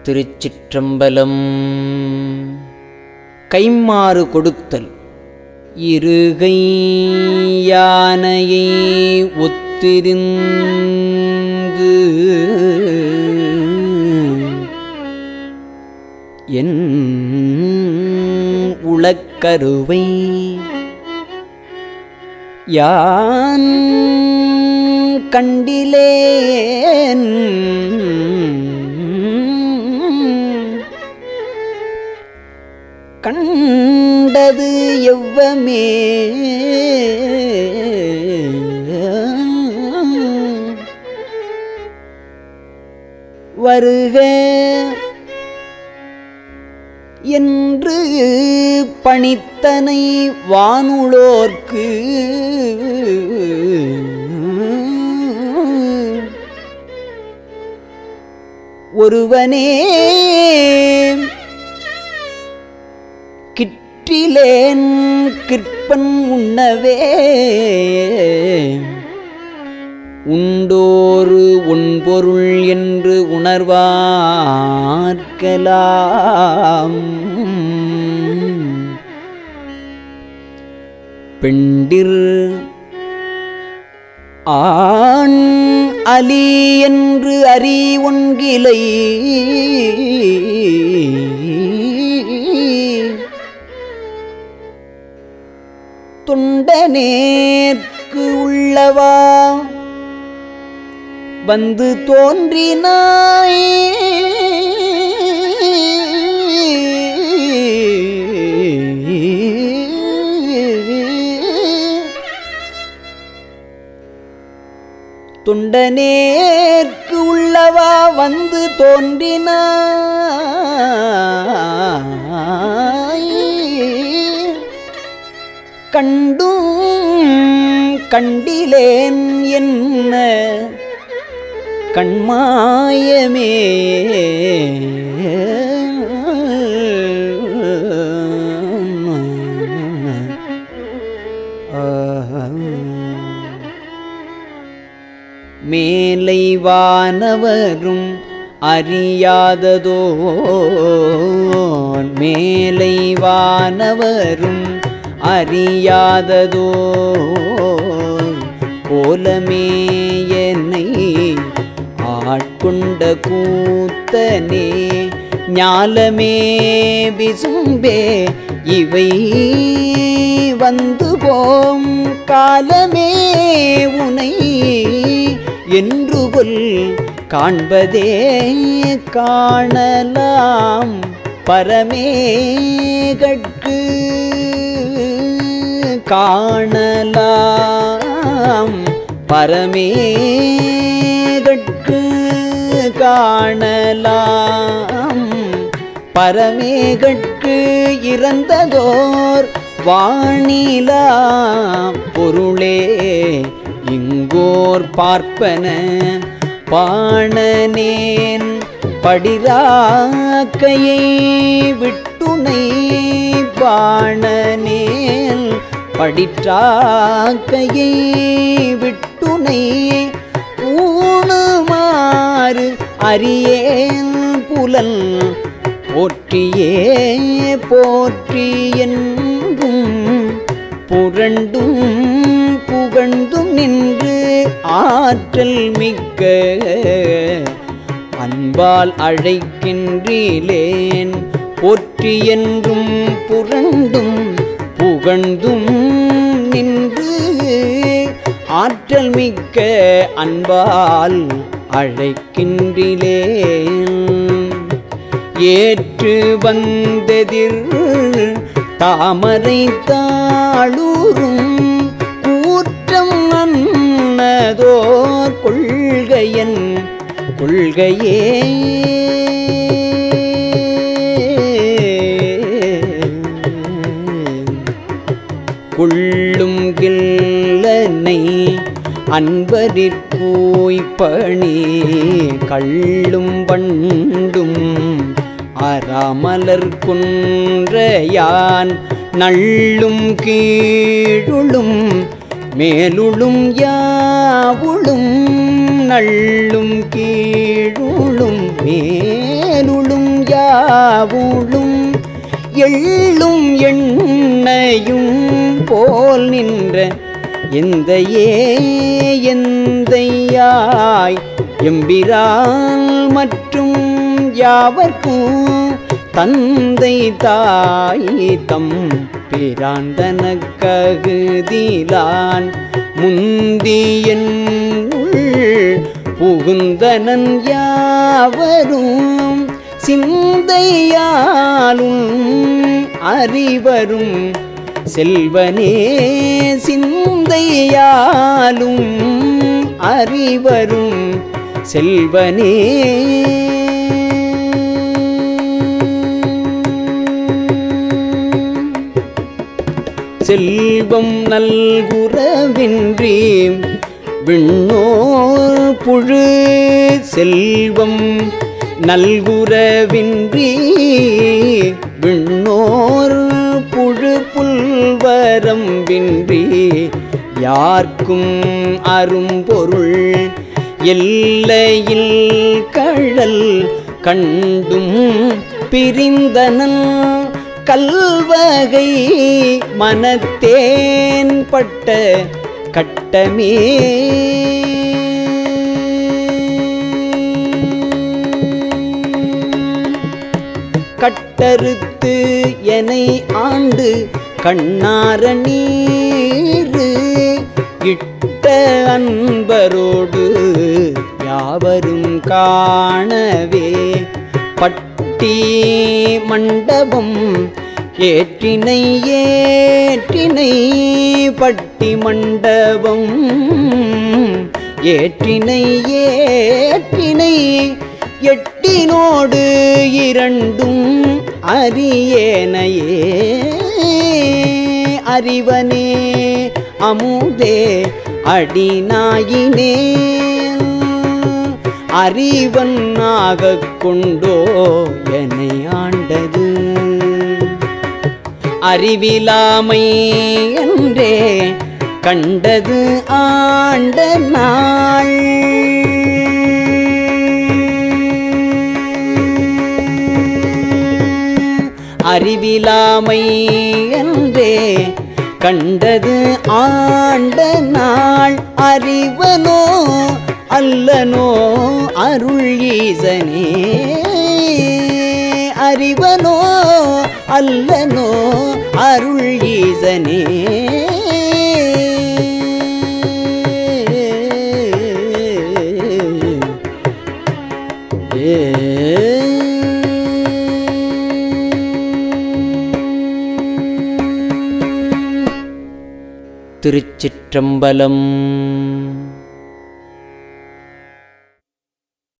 திருச்சிற்றம்பலம் கைம்மாறு கொடுத்தல் இருகை யானையை ஒத்திருந்து என் உளக்கருவை யான் கண்டிலேன் கண்டது எவ்வமே வருக என்று பணித்தனை வானுளோர்க்கு ஒருவனே கிற்றிலேன் கிற்பன் உண்ணவே உண்டோரு உண்பொருள் என்று உணர்வார்க்கலாம் பெண்டிர் ஆண் அலி என்று அறி ஒன்கிலை தொண்டனேற்கு உள்ளவா வந்து தோன்றினாய் துண்டனேற்கு உள்ளவா வந்து தோன்றினாய் கண்டும் கண்டிலேன் என்ன கண்மாயமே மேலை வானவரும் அறியாததோ மேலை வானவரும் அறியாததோ கோலமே என்னை ஆட்கொண்ட கூத்தனே ஞாலமே விசும்பே இவை வந்து போம் காலமே உனை என்று கொல் காண்பதே காணலாம் பரமேகட்கு காணலாம் பரமேகட்கு காணலாம் பரமேகட்கு இறந்ததோர் வாணிலா பொருளே இங்கோர் பார்ப்பன பாணனேன் படிராக்கையை விட்டுனை பாணனேன் படிற்றாக்கையை விட்டுனை ஊணுமாறு அறியேன் புலன் போற்றியே போற்றி என்றும் புரண்டும் புகழ்ந்தும் நின்று ஆற்றல் மிக்க அன்பால் அழைக்கின்றேன் போற்றி என்றும் புரண்டும் புகழ்ந்தும் நின்று ஆற்றல் மிக்க அன்பால் அழைக்கின்றேன் ஏற்று வந்ததிர் தாமரை தாளூரும் கூற்றம் அன்னதோர் கொள்கையன் கொள்கையே கொள்ளும் கில்லனை அன்பரிற்பூய் பணி கள்ளும் வண்டும் அறமலர் குன்றையான் நள்ளும் கீழுளும் மேலுளும் யாவுளும் நள்ளும் கீழுளும் மேலுளும் கடவுளும் எள்ளும் எண்ணையும் போல் நின்ற எந்தையே எந்தையாய் எம்பிரால் மற்றும் யாவர்க்கும் தந்தை தாய் தம் பிராந்தனக்ககுதிலான் முந்தியன் புகுந்தனன் யாவரும் சிந்தையாலும் அறிவரும் செல்வனே சிந்தையாலும் அறிவரும் செல்வனே செல்வம் நல்குறவின்றி விண்ணோர் புழு செல்வம் நல்குறவின்றி விண்ணோர் புழு புல்வரம்பின்றி யார்க்கும் அரும்பொருள் எல்லையில் கழல் கண்டும் பிரிந்தனன் கல்வகை மனத்தேன் பட்ட கட்டமே கட்டறுத்து எனை ஆண்டு கண்ணார நீரு இட்ட அன்பரோடு யாவரும் காணவே பட்டி மண்டபம் ஏற்றினை ஏற்றினை பட்டி மண்டபம் ஏற்றினை ஏற்றினை எட்டினோடு இரண்டும் அரியேனையே அறிவனே அமுதே அடிநாயினே அறிவன் ஆகக் கொண்டோ என்னை ஆண்டது அறிவிலாமை என்றே கண்டது ஆண்ட நாள் அறிவிலாமை என்றே கண்டது ஆண்ட நாள் அறிவனோ அல்லனோ அருள் ஈசனே அறிவனோ அல்லனோ அருள் ஈசனே திருச்சிற்றம்பலம்